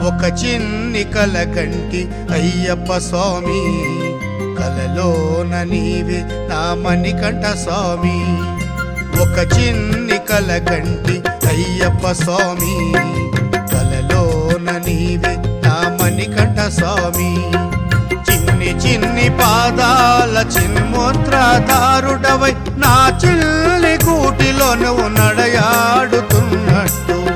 ఒక చిన్ని కలకంటి అయ్యప్ప స్వామి కలలోన నీవే నా మణికంఠ స్వామి ఒక చిన్ని కలకంటి అయ్యప్ప స్వామి కలలోన నీవే నా మణికంఠ స్వామి చిన్ని చిన్ని పాదాల చిన్మూత్రధారుడవై నా చిల్లి కూటిలో నువ్వు నడయాడుతున్నట్టు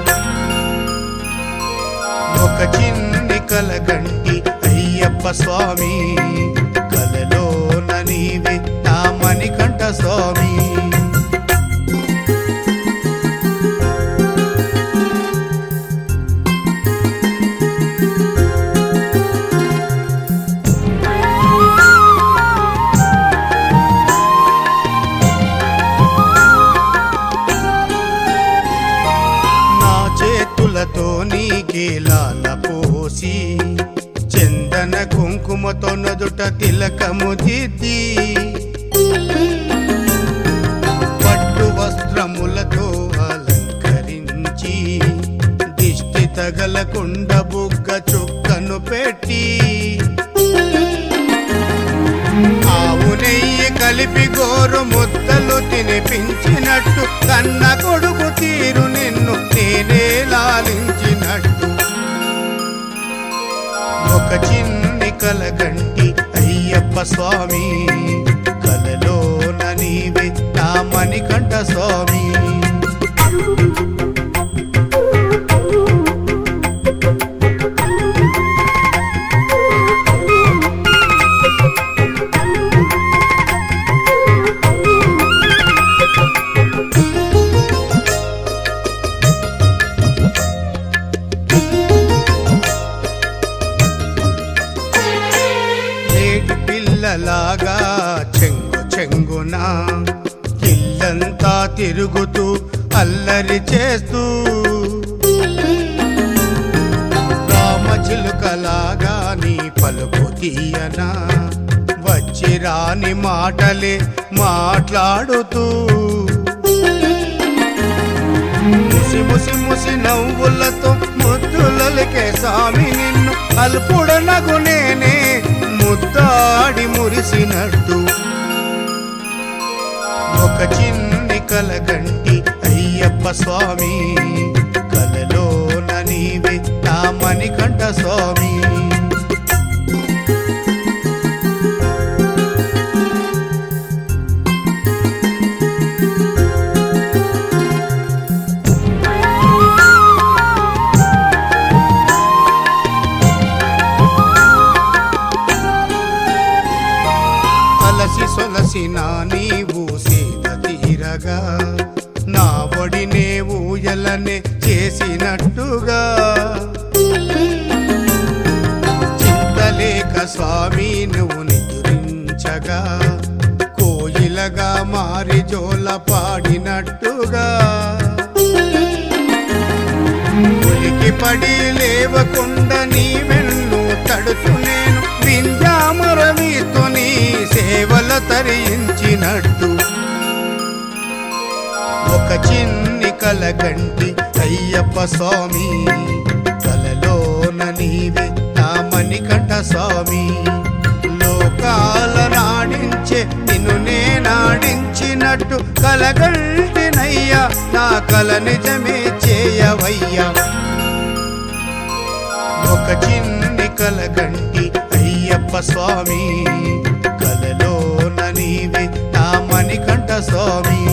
ఒక చిన్ని కలగంటి అయ్యప్ప స్వామి కలలోన నీవే నా మణికంఠ స్వామి నా చేతులతో నీకే లాల పోసి చందన కుంకుమతో నదుట తిలకము దిద్ది పట్టు వస్త్రములతో అలంకరించి దిష్టి తగలకుండ బుగ్గ చుక్కను పెట్టి ఆవు నెయ్యి కలిపి గోరు ముద్దలు తినిపించినట్టు కన్న కొడుకు తీరు నిన్ను నేనే లాలించినట్టు ఒక చిన్ని కలగంటి అయ్యప్ప స్వామి కలలోన నీవే నా మణికంఠ స్వామి నేటి పిల్లలాగా చెంగు చెంగున ఇల్లంతా తిరుగుతూ అల్లరి చేస్తూ రామచిలుకలాగా నీ పలుకు తీయనా వచ్చి రాని మాటలే మాట్లాడుతూ ముసి ముసి ముసి నవ్వులతో ముద్దులకే స్వామి నిన్ను అల్పుడనగు నేనే ముద్దాడి మురిసినట్టు ఒక చిన్ని కలగంటి అయ్యప్ప స్వామి కలలోన నీవే నా మణికంఠ స్వామి అలసి సొలసి నా నీవు సేద తీరగా నా ఒడినే ఊయలనే చేసినట్టుగా చింతలేక స్వామి నువ్వు నిద్రించగా కోయిలగా మారి జోల పాడినట్టుగా ఉలికి పడి లేవకుండా నీ వెన్ను తడుతూ నేను వింజామరమితో నీ సేవల తరించినట్టు ఒక చిన్ని కలగంటి అయ్యప్ప స్వామి కలలోన నీవే నా మణికంఠ స్వామి లోకాల నాడించే నిన్ను నేనాడించినట్టు కలగంటినయ్యా నా కల నిజమే చేయవయ్యా ఒక చిన్ని కలగంటి అయ్యప్ప స్వామి కలలోన నీవే నా మణికంఠ స్వామి